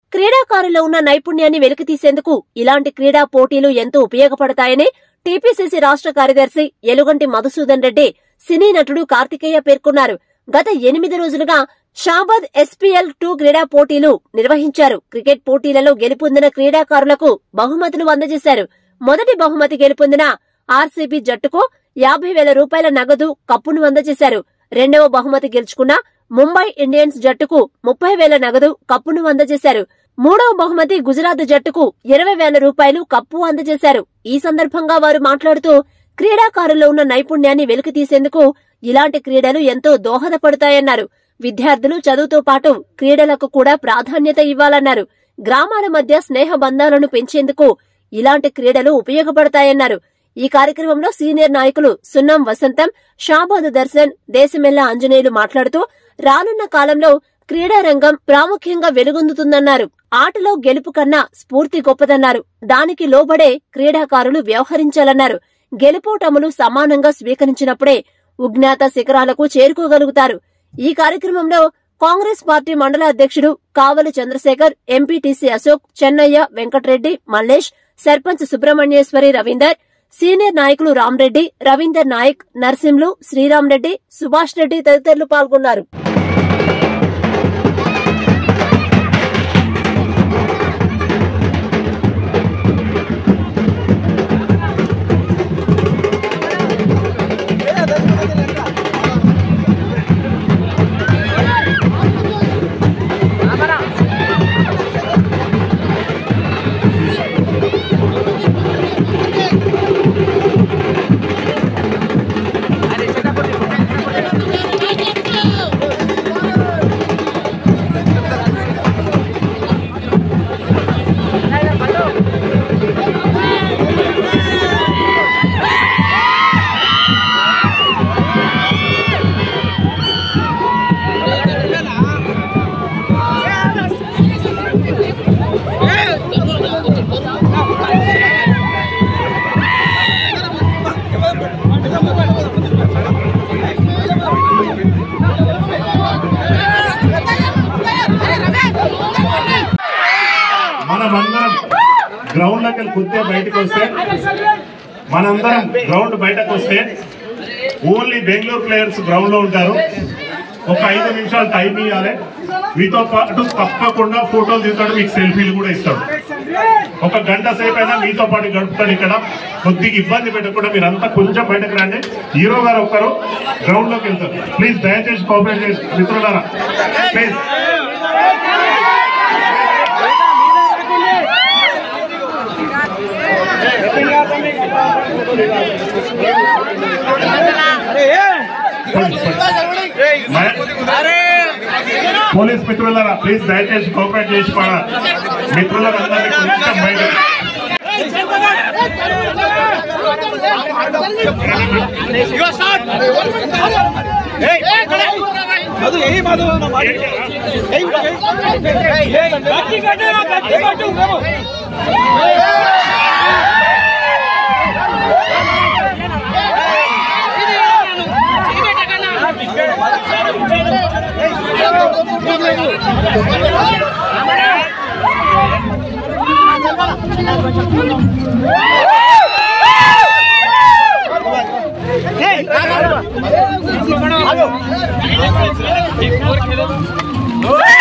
క్రీడాకారుల్లో ఉన్న నైపుణ్యాన్ని వెలికితీసేందుకు ఇలాంటి క్రీడా పోటీలు ఎంతో ఉపయోగపడతాయని టీపీసీసీ రాష్ట్ర కార్యదర్శి ఎలుగంటి మధుసూదన్ రెడ్డి సినీ నటుడు కార్తికేయ పేర్కొన్నారు గత ఎనిమిది రోజులుగా షాబాద్ ఎస్పీఎల్ టూ క్రీడా పోటీలు నిర్వహించారు క్రికెట్ పోటీలలో గెలుపొందిన క్రీడాకారులకు బహుమతులు అందజేశారు మొదటి బహుమతి గెలుపొందిన ఆర్సీబీ జట్టుకు యాభై వేల రూపాయల నగదు కప్పును అందజేశారు రెండవ బహుమతి గెలుచుకున్న ముంబై ఇండియన్స్ జట్టుకు ముప్పై వేల నగదు కప్పును అందజేశారు మూడవ బహుమతి గుజరాత్ జట్టుకు ఇరవై వేల రూపాయలు కప్పు అందజేశారు ఈ సందర్భంగా వారు మాట్లాడుతూ క్రీడాకారుల్లో ఉన్న నైపుణ్యాన్ని వెలికితీసేందుకు ఇలాంటి క్రీడలు ఎంతో దోహదపడతాయన్నారు విద్యార్థులు చదువుతో పాటు క్రీడలకు కూడా ప్రాధాన్యత ఇవ్వాలన్నారు గ్రామాల మధ్య స్నేహ బంధాలను పెంచేందుకు ఇలాంటి క్రీడలు ఉపయోగపడతాయన్నారు ఈ కార్యక్రమంలో సీనియర్ నాయకులు సున్నం వసంతం షాబాదు దర్శన్ దేశమెల్ల ఆంజనేయులు మాట్లాడుతూ రానున్న కాలంలో క్రీడా రంగం ప్రాముఖ్యంగా వెలుగొందుతుందన్నారు ఆటలో గెలుపు కన్నా స్ఫూర్తి గొప్పదన్నారు దానికి లోబడే క్రీడాకారులు వ్యవహరించాలన్నారు గెలుపోటములు సమానంగా స్వీకరించినప్పుడే ఉజ్ఞాత శిఖరాలకు చేరుకోగలుగుతారు ఈ కార్యక్రమంలో కాంగ్రెస్ పార్టీ మండల అధ్యక్షుడు కావలి చంద్రశేఖర్ ఎంపీటీసీ అశోక్ చెన్నయ్య వెంకట్రెడ్డి మల్లేష్ సర్పంచ్ సుబ్రహ్మణ్యేశ్వరి రవీందర్ సీనియర్ నాయకులు రామ్రెడ్డి రవీందర్ నాయక్ నర్సింలు శ్రీరామ్ రెడ్డి సుభాష్ రెడ్డి తదితరులు పాల్గొన్నారు మనమందరం గ్రౌండ్ లోకి వెళ్ళి కొద్దిగా బయటకు వస్తే మనందరం గ్రౌండ్ బయటకు వస్తే ఓన్లీ బెంగళూరు ప్లేయర్స్ గ్రౌండ్ లో ఉంటారు ఒక ఐదు నిమిషాలు టైం ఇవ్వాలి మీతో పాటు తప్పకుండా ఫోటోలు తీస్తాడు మీకు సెల్ఫీలు కూడా ఇస్తాడు ఒక గంట సేపు అయినా మీతో పాటు గడుపుతాడు ఇక్కడ కొద్దిగా ఇబ్బంది పెట్టకుండా మీరంతా కొంచెం బయటకు రండి హీరో గారు ఒక్కరు గ్రౌండ్ లోకి వెళ్తారు ప్లీజ్ దయచేసి కోఆపరేట్ చేసి మిత్రులారా ప్లీజ్ పోలీస్ మిత్రులారా ప్లీజ్ దయచేసి కోఆపరేట్ చేసి పడ మిత్రులందరినీ కొంచెం బయట ಅದು ಏ ಮಾದು ನಾ ಮಾಡಿ ಏ ಗಟ್ಟಿ ಕಟ್ಟು ಗಟ್ಟಿ ಕಟ್ಟು Hey!